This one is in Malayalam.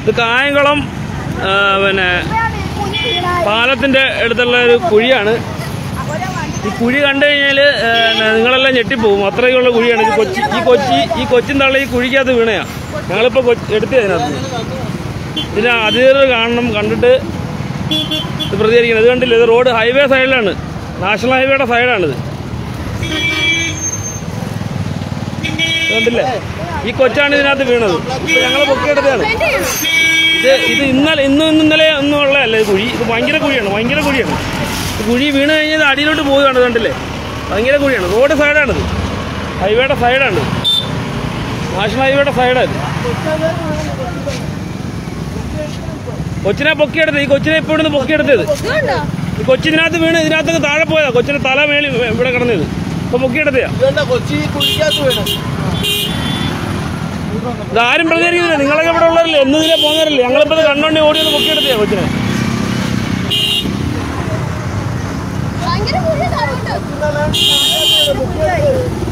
ഇത് കായംകുളം ആ, പിന്നെ പാലത്തിന്റെ അടുത്തുള്ള ഒരു കുഴിയാണ് ഈ കുഴി കണ്ടു കഴിഞ്ഞാൽ നിങ്ങളെല്ലാം ഞെട്ടിപ്പോവും അത്രയ്ക്കുള്ള കുഴിയാണ് ഇത് കൊച്ചി ഈ കൊച്ചി ഈ കൊച്ചിൻ തള്ള ഈ കുഴിക്കകത്ത് വീണയാ ഞങ്ങളിപ്പോൾ എടുത്തേ അതിനകത്ത് ഇതിന് അധികൃതർ കാണണം കണ്ടിട്ട് ഇത് പ്രതികരിക്കണം ഇത് കണ്ടില്ല ഇത് റോഡ് ഹൈവേ സൈഡിലാണ് നാഷണൽ ഹൈവേയുടെ സൈഡാണിത് ഇത് കണ്ടില്ലേ ഈ കൊച്ചാണ് ഇതിനകത്ത് വീണത് ഇപ്പൊ ഞങ്ങൾ പൊക്കിയെടുത്തതാണ് ഇത് ഇത് ഇന്നലെ ഇന്നും ഇന്നും ഇന്നലെ ഒന്നും ഉള്ളതല്ല ഇത് കുഴി ഇത് ഭയങ്കര കുഴിയാണ് ഭയങ്കര കുഴിയാണ് ഈ കുഴി വീണ് കഴിഞ്ഞാൽ ഇത് അടിയിലോട്ട് പോവുകയാണ് ഇത് കണ്ടില്ലേ ഭയങ്കര കുഴിയാണ് റോഡ് സൈഡാണിത് ഹൈവേയുടെ സൈഡാണ് നാഷണൽ ഹൈവേയുടെ സൈഡാണ് കൊച്ചിനെ പൊക്കിയെടുത്തത് ഈ കൊച്ചിനെ ഇപ്പോൾ ഇവിടുന്ന് പൊക്കിയെടുത്തത് ഈ കൊച്ചിനകത്ത് വീണ് ഇതിനകത്ത് താഴെ പോയതാ കൊച്ചിന്റെ തല മേളി ഇവിടെ കിടന്നത് ഇപ്പൊ പൊക്കിയെടുത്തയാ ഇതെന്താ കൊച്ചി കുഴിക്കകത്ത് വീണ് ഇതാരും പ്രതികരിക്കുന്നില്ല നിങ്ങളൊക്കെ ഇവിടെ ഉള്ളവരല്ലേ എന്ന് ഇതിലെ പോകുന്നവരല്ലേ ഞങ്ങളിപ്പോ ഇത് കണ്ണോണ്ടി ഓടി ഒന്ന് പൊക്കിയെടുത്തയാ കൊച്ചിനെ ഭയങ്കര കുഴി താഴോട്ട്.